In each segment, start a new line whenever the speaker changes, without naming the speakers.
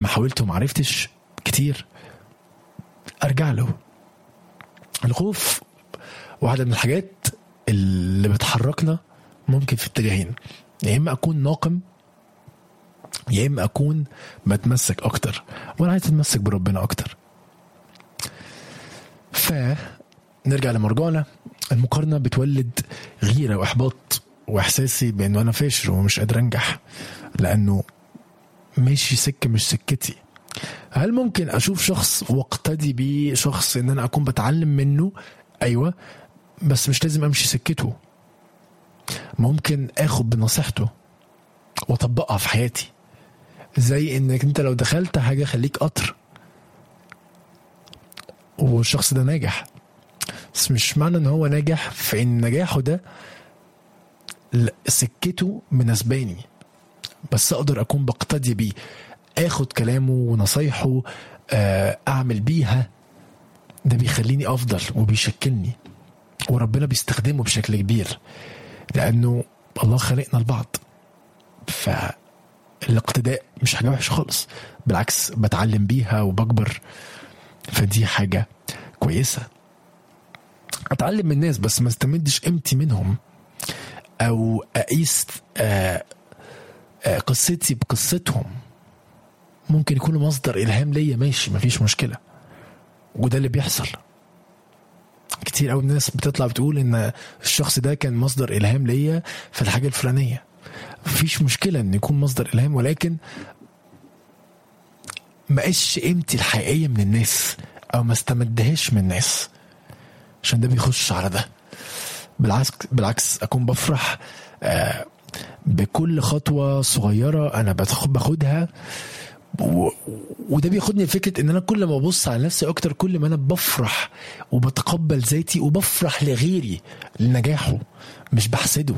ما حاولت وما عرفتش كتير ارجع له الخوف واحدة من الحاجات اللي بتحركنا ممكن في اتجاهين يا اما اكون ناقم يا اما اكون بتمسك اكتر وانا عايز اتمسك بربنا اكتر ف نرجع لمرجعنا المقارنة بتولد غيرة وإحباط وإحساسي بإنه أنا فاشل ومش قادر أنجح لأنه ماشي سكة مش سكتي هل ممكن أشوف شخص واقتدي بيه شخص إن أنا أكون بتعلم منه أيوة بس مش لازم أمشي سكته ممكن آخد بنصيحته وأطبقها في حياتي زي إنك أنت لو دخلت حاجة خليك قطر والشخص ده ناجح بس مش معنى ان هو ناجح في ان نجاحه ده ل- سكته مناسباني بس اقدر اكون بقتدي بيه اخد كلامه ونصايحه آه، اعمل بيها ده بيخليني افضل وبيشكلني وربنا بيستخدمه بشكل كبير لانه الله خلقنا لبعض فالاقتداء مش حاجه وحشه خالص بالعكس بتعلم بيها وبكبر فدي حاجه كويسه اتعلم من الناس بس ما استمدش قيمتي منهم او اقيس آه، آه، قصتي بقصتهم ممكن يكونوا مصدر الهام ليا ماشي مفيش مشكله وده اللي بيحصل كتير قوي الناس بتطلع بتقول ان الشخص ده كان مصدر الهام ليا في الحاجه الفلانيه مفيش مشكله ان يكون مصدر الهام ولكن ما قيسش قيمتي الحقيقيه من الناس او ما استمدهاش من الناس عشان ده بيخش على ده بالعكس بالعكس اكون بفرح آه، بكل خطوه صغيره انا بتخ- باخدها و- وده بياخدني لفكره ان انا كل ما ببص على نفسي اكتر كل ما انا بفرح وبتقبل ذاتي وبفرح لغيري لنجاحه مش بحسده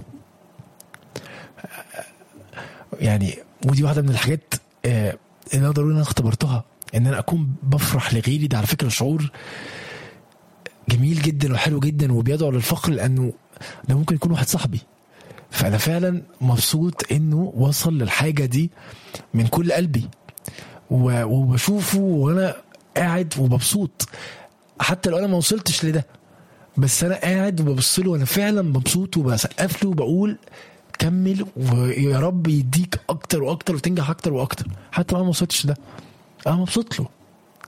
يعني ودي واحده من الحاجات آه، اللي انا ضروري إن انا اختبرتها ان انا اكون بفرح لغيري ده على فكره شعور جميل جدا وحلو جدا وبيدعو للفخر لانه ده ممكن يكون واحد صاحبي فانا فعلا مبسوط انه وصل للحاجه دي من كل قلبي و- وبشوفه وانا قاعد ومبسوط حتى لو انا ما وصلتش لده بس انا قاعد وببص له وانا فعلا مبسوط وبسقف له وبقول كمل ويا رب يديك اكتر واكتر وتنجح اكتر واكتر حتى لو انا ما وصلتش ده انا مبسوط له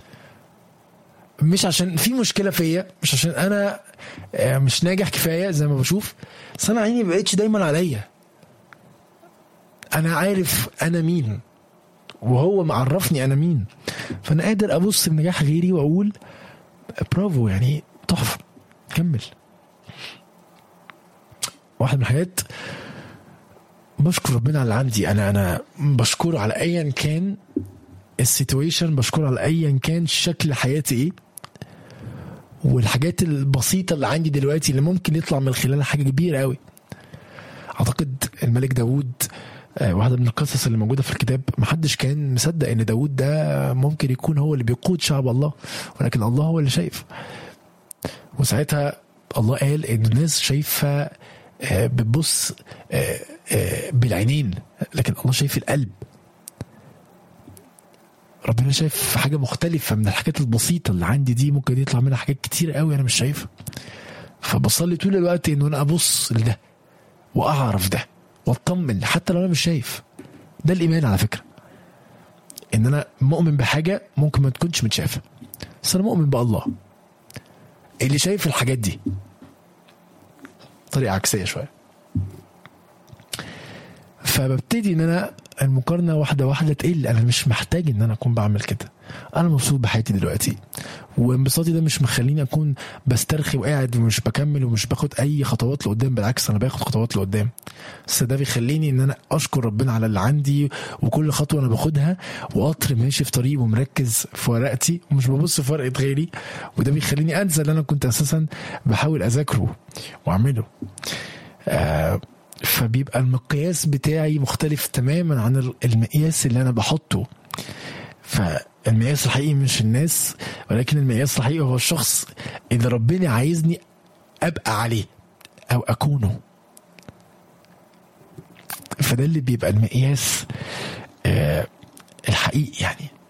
مش عشان في مشكله فيا مش عشان انا آه، مش ناجح كفايه زي ما بشوف بس انا عيني ما بقتش دايما عليا انا عارف انا مين وهو معرفني انا مين فانا قادر ابص لنجاح غيري واقول برافو يعني تحفه كمل واحد من الحاجات بشكر ربنا على اللي عندي انا انا بشكره على ايا كان السيتويشن بشكره على ايا كان شكل حياتي ايه والحاجات البسيطه اللي عندي دلوقتي اللي ممكن يطلع من خلالها حاجه كبيره قوي اعتقد الملك داوود آه، واحده من القصص اللي موجوده في الكتاب محدش كان مصدق ان داوود ده ممكن يكون هو اللي بيقود شعب الله ولكن الله هو اللي شايف وساعتها الله قال ان الناس شايفه آه، بتبص آه، آه، بالعينين لكن الله شايف القلب ربنا شايف حاجه مختلفه من الحاجات البسيطه اللي عندي دي ممكن يطلع منها حاجات كتير قوي انا مش شايفها فبصلي طول الوقت انه انا ابص لده واعرف ده واطمن حتى لو انا مش شايف ده الايمان على فكره ان انا مؤمن بحاجه ممكن ما تكونش متشافه بس انا مؤمن بالله اللي شايف الحاجات دي طريقه عكسيه شويه فببتدي ان انا المقارنه واحده واحده تقل انا مش محتاج ان انا اكون بعمل كده انا مبسوط بحياتي دلوقتي وانبساطي ده مش مخليني اكون بسترخي وقاعد ومش بكمل ومش باخد اي خطوات لقدام بالعكس انا باخد خطوات لقدام بس ده بيخليني ان انا اشكر ربنا على اللي عندي وكل خطوه انا باخدها وقطر ماشي في طريق ومركز في ورقتي ومش ببص في ورقه غيري وده بيخليني انسى اللي انا كنت اساسا بحاول اذاكره واعمله آه فبيبقى المقياس بتاعي مختلف تماما عن المقياس اللي انا بحطه فالمقياس الحقيقي مش الناس ولكن المقياس الحقيقي هو الشخص اللي ربنا عايزني ابقى عليه او اكونه فده اللي بيبقى المقياس آه الحقيقي يعني